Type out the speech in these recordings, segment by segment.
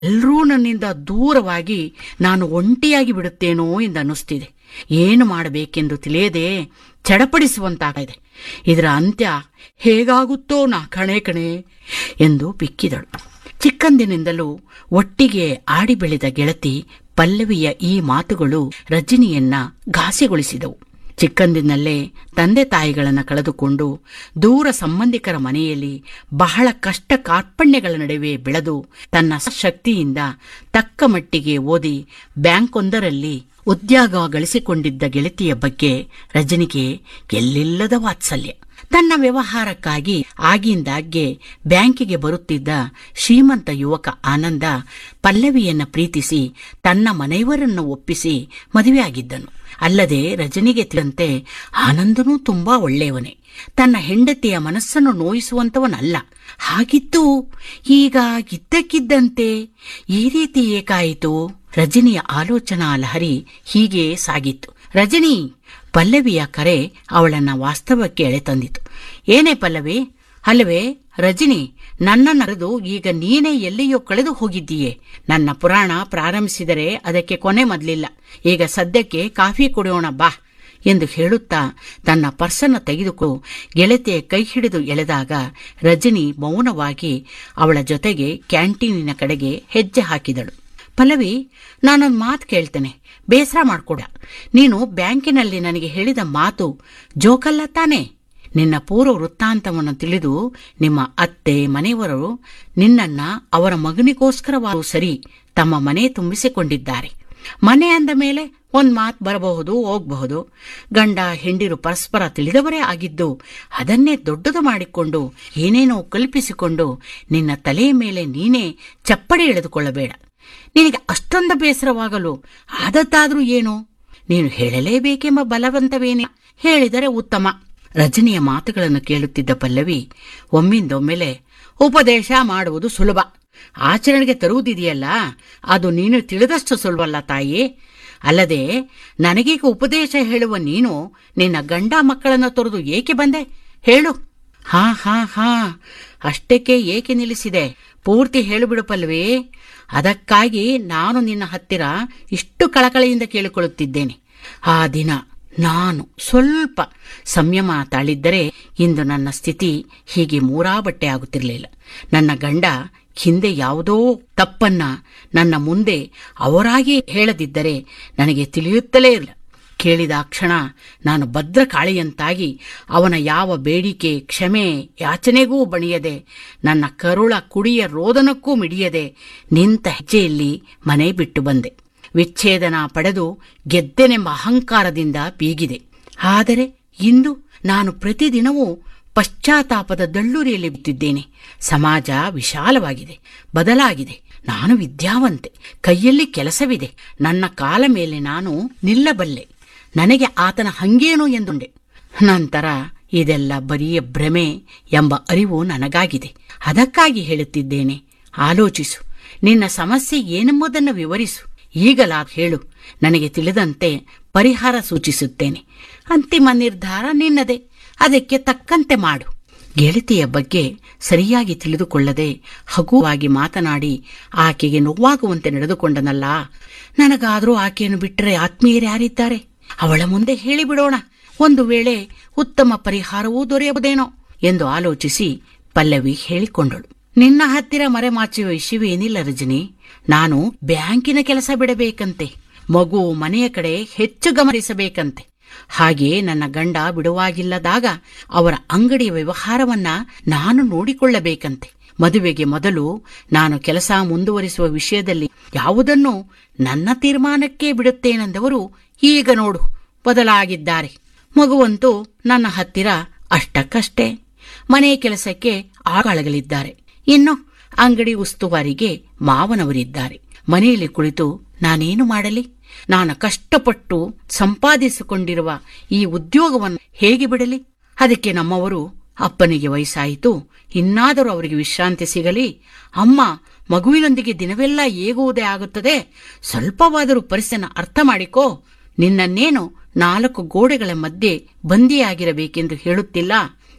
ಎಲ್ಲರೂ ನನ್ನಿಂದ ದೂರವಾಗಿ ನಾನು ಒಂಟಿಯಾಗಿ ಬಿಡುತ್ತೇನೋ ಎಂದು ಅನ್ನಿಸ್ತಿದೆ ಏನು ಮಾಡಬೇಕೆಂದು ತಿಳಿಯದೆ ಚಡಪಡಿಸುವಂತಾಗಿದೆ ಇದರ ಅಂತ್ಯ ಹೇಗಾಗುತ್ತೋ ನಾ ಕಣೆ ಕಣೆ ಎಂದು ಬಿಕ್ಕಿದಳು ಚಿಕ್ಕಂದಿನಿಂದಲೂ ಒಟ್ಟಿಗೆ ಆಡಿ ಬೆಳೆದ ಗೆಳತಿ ಪಲ್ಲವಿಯ ಈ ಮಾತುಗಳು ರಜನಿಯನ್ನ ಘಾಸಿಗೊಳಿಸಿದವು ಚಿಕ್ಕಂದಿನಲ್ಲೇ ತಂದೆ ತಾಯಿಗಳನ್ನು ಕಳೆದುಕೊಂಡು ದೂರ ಸಂಬಂಧಿಕರ ಮನೆಯಲ್ಲಿ ಬಹಳ ಕಷ್ಟ ಕಾರ್ಪಣ್ಯಗಳ ನಡುವೆ ಬೆಳೆದು ತನ್ನ ಶಕ್ತಿಯಿಂದ ತಕ್ಕ ಮಟ್ಟಿಗೆ ಓದಿ ಬ್ಯಾಂಕೊಂದರಲ್ಲಿ ಉದ್ಯೋಗ ಗಳಿಸಿಕೊಂಡಿದ್ದ ಗೆಳತಿಯ ಬಗ್ಗೆ ರಜನಿಗೆ ಎಲ್ಲಿಲ್ಲದ ವಾತ್ಸಲ್ಯ ತನ್ನ ವ್ಯವಹಾರಕ್ಕಾಗಿ ಆಗಿಂದಾಗ್ಗೆ ಬ್ಯಾಂಕಿಗೆ ಬರುತ್ತಿದ್ದ ಶ್ರೀಮಂತ ಯುವಕ ಆನಂದ ಪಲ್ಲವಿಯನ್ನ ಪ್ರೀತಿಸಿ ತನ್ನ ಮನೆಯವರನ್ನು ಒಪ್ಪಿಸಿ ಮದುವೆಯಾಗಿದ್ದನು ಅಲ್ಲದೆ ರಜನಿಗೆ ತಿಳಿದಂತೆ ಆನಂದನೂ ತುಂಬಾ ಒಳ್ಳೆಯವನೇ ತನ್ನ ಹೆಂಡತಿಯ ಮನಸ್ಸನ್ನು ನೋಯಿಸುವಂತವನಲ್ಲ ಹಾಗಿದ್ದು ಈಗ ಇದ್ದಕ್ಕಿದ್ದಂತೆ ಈ ರೀತಿ ಏಕಾಯಿತು ರಜನಿಯ ಆಲೋಚನಾ ಲಹರಿ ಹೀಗೆ ಸಾಗಿತ್ತು ರಜನಿ ಪಲ್ಲವಿಯ ಕರೆ ಅವಳನ್ನ ವಾಸ್ತವಕ್ಕೆ ಎಳೆತಂದಿತು ಏನೇ ಪಲ್ಲವಿ ಅಲ್ಲವೇ ರಜನಿ ನನ್ನ ನರೆದು ಈಗ ನೀನೇ ಎಲ್ಲಿಯೋ ಕಳೆದು ಹೋಗಿದ್ದೀಯೆ ನನ್ನ ಪುರಾಣ ಪ್ರಾರಂಭಿಸಿದರೆ ಅದಕ್ಕೆ ಕೊನೆ ಮೊದಲಿಲ್ಲ ಈಗ ಸದ್ಯಕ್ಕೆ ಕಾಫಿ ಕುಡಿಯೋಣ ಬಾ ಎಂದು ಹೇಳುತ್ತಾ ತನ್ನ ಪರ್ಸನ್ನು ತೆಗೆದುಕೊಂಡು ಗೆಳತಿಯ ಕೈ ಹಿಡಿದು ಎಳೆದಾಗ ರಜನಿ ಮೌನವಾಗಿ ಅವಳ ಜೊತೆಗೆ ಕ್ಯಾಂಟೀನಿನ ಕಡೆಗೆ ಹೆಜ್ಜೆ ಹಾಕಿದಳು ಪಲ್ಲವಿ ನಾನೊಂದು ಮಾತು ಕೇಳ್ತೇನೆ ಬೇಸರ ಮಾಡ್ಕೊಡ ನೀನು ಬ್ಯಾಂಕಿನಲ್ಲಿ ನನಗೆ ಹೇಳಿದ ಮಾತು ಜೋಕಲ್ಲ ತಾನೇ ನಿನ್ನ ಪೂರ್ವ ವೃತ್ತಾಂತವನ್ನು ತಿಳಿದು ನಿಮ್ಮ ಅತ್ತೆ ಮನೆಯವರು ನಿನ್ನನ್ನ ಅವರ ಮಗನಿಗೋಸ್ಕರವಾದರೂ ಸರಿ ತಮ್ಮ ಮನೆ ತುಂಬಿಸಿಕೊಂಡಿದ್ದಾರೆ ಮನೆ ಅಂದ ಮೇಲೆ ಒಂದ್ ಮಾತು ಬರಬಹುದು ಹೋಗಬಹುದು ಗಂಡ ಹೆಂಡಿರು ಪರಸ್ಪರ ತಿಳಿದವರೇ ಆಗಿದ್ದು ಅದನ್ನೇ ದೊಡ್ಡದು ಮಾಡಿಕೊಂಡು ಏನೇನೋ ಕಲ್ಪಿಸಿಕೊಂಡು ನಿನ್ನ ತಲೆಯ ಮೇಲೆ ನೀನೇ ಚಪ್ಪಡಿ ಎಳೆದುಕೊಳ್ಳಬೇಡ ನಿನಗೆ ಅಷ್ಟೊಂದು ಬೇಸರವಾಗಲು ಆದದ್ದಾದ್ರೂ ಏನು ನೀನು ಹೇಳಲೇಬೇಕೆಂಬ ಬಲವಂತವೇನೆ ಹೇಳಿದರೆ ಉತ್ತಮ ರಜನಿಯ ಮಾತುಗಳನ್ನು ಕೇಳುತ್ತಿದ್ದ ಪಲ್ಲವಿ ಒಮ್ಮಿಂದೊಮ್ಮೆಲೆ ಉಪದೇಶ ಮಾಡುವುದು ಸುಲಭ ಆಚರಣೆಗೆ ತರುವುದಿದೆಯಲ್ಲ ಅದು ನೀನು ತಿಳಿದಷ್ಟು ಸುಲಭಲ್ಲ ತಾಯಿ ಅಲ್ಲದೆ ನನಗೀಗ ಉಪದೇಶ ಹೇಳುವ ನೀನು ನಿನ್ನ ಗಂಡ ಮಕ್ಕಳನ್ನು ತೊರೆದು ಏಕೆ ಬಂದೆ ಹೇಳು ಹಾ ಹಾ ಹಾ ಅಷ್ಟಕ್ಕೆ ಏಕೆ ನಿಲ್ಲಿಸಿದೆ ಪೂರ್ತಿ ಹೇಳಿಬಿಡು ಪಲ್ವಿ ಅದಕ್ಕಾಗಿ ನಾನು ನಿನ್ನ ಹತ್ತಿರ ಇಷ್ಟು ಕಳಕಳಿಯಿಂದ ಕೇಳಿಕೊಳ್ಳುತ್ತಿದ್ದೇನೆ ಆ ದಿನ ನಾನು ಸ್ವಲ್ಪ ಸಂಯಮ ತಾಳಿದ್ದರೆ ಇಂದು ನನ್ನ ಸ್ಥಿತಿ ಹೀಗೆ ಮೂರಾ ಬಟ್ಟೆ ಆಗುತ್ತಿರಲಿಲ್ಲ ನನ್ನ ಗಂಡ ಹಿಂದೆ ಯಾವುದೋ ತಪ್ಪನ್ನ ನನ್ನ ಮುಂದೆ ಅವರಾಗಿ ಹೇಳದಿದ್ದರೆ ನನಗೆ ತಿಳಿಯುತ್ತಲೇ ಇರಲಿಲ್ಲ ಕೇಳಿದ ಕ್ಷಣ ನಾನು ಭದ್ರ ಕಾಳಿಯಂತಾಗಿ ಅವನ ಯಾವ ಬೇಡಿಕೆ ಕ್ಷಮೆ ಯಾಚನೆಗೂ ಬಣಿಯದೆ ನನ್ನ ಕರುಳ ಕುಡಿಯ ರೋದನಕ್ಕೂ ಮಿಡಿಯದೆ ನಿಂತ ಹೆಜ್ಜೆಯಲ್ಲಿ ಮನೆ ಬಿಟ್ಟು ಬಂದೆ ವಿಚ್ಛೇದನ ಪಡೆದು ಗೆದ್ದೆನೆಂಬ ಅಹಂಕಾರದಿಂದ ಬೀಗಿದೆ ಆದರೆ ಇಂದು ನಾನು ಪ್ರತಿದಿನವೂ ಪಶ್ಚಾತ್ತಾಪದ ದಳ್ಳುರಿಯಲ್ಲಿ ಬಿದ್ದಿದ್ದೇನೆ ಸಮಾಜ ವಿಶಾಲವಾಗಿದೆ ಬದಲಾಗಿದೆ ನಾನು ವಿದ್ಯಾವಂತೆ ಕೈಯಲ್ಲಿ ಕೆಲಸವಿದೆ ನನ್ನ ಕಾಲ ಮೇಲೆ ನಾನು ನಿಲ್ಲಬಲ್ಲೆ ನನಗೆ ಆತನ ಹಂಗೇನು ಎಂದುಂಡೆ ನಂತರ ಇದೆಲ್ಲ ಬರಿಯ ಭ್ರಮೆ ಎಂಬ ಅರಿವು ನನಗಾಗಿದೆ ಅದಕ್ಕಾಗಿ ಹೇಳುತ್ತಿದ್ದೇನೆ ಆಲೋಚಿಸು ನಿನ್ನ ಸಮಸ್ಯೆ ಏನೆಂಬುದನ್ನು ವಿವರಿಸು ಈಗಲಾ ಹೇಳು ನನಗೆ ತಿಳಿದಂತೆ ಪರಿಹಾರ ಸೂಚಿಸುತ್ತೇನೆ ಅಂತಿಮ ನಿರ್ಧಾರ ನಿನ್ನದೇ ಅದಕ್ಕೆ ತಕ್ಕಂತೆ ಮಾಡು ಗೆಳತಿಯ ಬಗ್ಗೆ ಸರಿಯಾಗಿ ತಿಳಿದುಕೊಳ್ಳದೆ ಹಗುವಾಗಿ ಮಾತನಾಡಿ ಆಕೆಗೆ ನೋವಾಗುವಂತೆ ನಡೆದುಕೊಂಡನಲ್ಲ ನನಗಾದರೂ ಆಕೆಯನ್ನು ಬಿಟ್ಟರೆ ಆತ್ಮೀಯರ್ಯಾರಿದ್ದಾರೆ ಅವಳ ಮುಂದೆ ಹೇಳಿಬಿಡೋಣ ಒಂದು ವೇಳೆ ಉತ್ತಮ ಪರಿಹಾರವೂ ದೊರೆಯಬಹುದೇನೋ ಎಂದು ಆಲೋಚಿಸಿ ಪಲ್ಲವಿ ಹೇಳಿಕೊಂಡಳು ನಿನ್ನ ಹತ್ತಿರ ಮರೆಮಾಚುವ ವಿಷಯವೇನಿಲ್ಲ ರಜನಿ ನಾನು ಬ್ಯಾಂಕಿನ ಕೆಲಸ ಬಿಡಬೇಕಂತೆ ಮಗು ಮನೆಯ ಕಡೆ ಹೆಚ್ಚು ಗಮನಿಸಬೇಕಂತೆ ಹಾಗೆ ನನ್ನ ಗಂಡ ಬಿಡುವಾಗಿಲ್ಲದಾಗ ಅವರ ಅಂಗಡಿಯ ವ್ಯವಹಾರವನ್ನ ನಾನು ನೋಡಿಕೊಳ್ಳಬೇಕಂತೆ ಮದುವೆಗೆ ಮೊದಲು ನಾನು ಕೆಲಸ ಮುಂದುವರಿಸುವ ವಿಷಯದಲ್ಲಿ ಯಾವುದನ್ನು ನನ್ನ ತೀರ್ಮಾನಕ್ಕೆ ಬಿಡುತ್ತೇನೆಂದವರು ಈಗ ನೋಡು ಬದಲಾಗಿದ್ದಾರೆ ಮಗುವಂತೂ ನನ್ನ ಹತ್ತಿರ ಅಷ್ಟಕ್ಕಷ್ಟೇ ಮನೆ ಕೆಲಸಕ್ಕೆ ಆಳಗಳಿದ್ದಾರೆ ಇನ್ನು ಅಂಗಡಿ ಉಸ್ತುವಾರಿಗೆ ಮಾವನವರಿದ್ದಾರೆ ಮನೆಯಲ್ಲಿ ಕುಳಿತು ನಾನೇನು ಮಾಡಲಿ ನಾನು ಕಷ್ಟಪಟ್ಟು ಸಂಪಾದಿಸಿಕೊಂಡಿರುವ ಈ ಉದ್ಯೋಗವನ್ನು ಹೇಗೆ ಬಿಡಲಿ ಅದಕ್ಕೆ ನಮ್ಮವರು ಅಪ್ಪನಿಗೆ ವಯಸ್ಸಾಯಿತು ಇನ್ನಾದರೂ ಅವರಿಗೆ ವಿಶ್ರಾಂತಿ ಸಿಗಲಿ ಅಮ್ಮ ಮಗುವಿನೊಂದಿಗೆ ದಿನವೆಲ್ಲ ಏಗುವುದೇ ಆಗುತ್ತದೆ ಸ್ವಲ್ಪವಾದರೂ ಪರಿಸ್ಥಿತಿನ ಅರ್ಥ ಮಾಡಿಕೋ ನಿನ್ನನ್ನೇನು ನಾಲ್ಕು ಗೋಡೆಗಳ ಮಧ್ಯೆ ಬಂದಿಯಾಗಿರಬೇಕೆಂದು ಹೇಳುತ್ತಿಲ್ಲ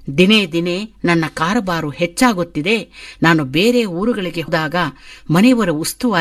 ದಿನೇ ದಿನೇ ನನ್ನ ಕಾರಬಾರು ಹೆಚ್ಚಾಗುತ್ತಿದೆ ನಾನು ಬೇರೆ ಊರುಗಳಿಗೆ ಹೋದಾಗ ಮನೆಯವರ ಉಸ್ತುವಾರಿ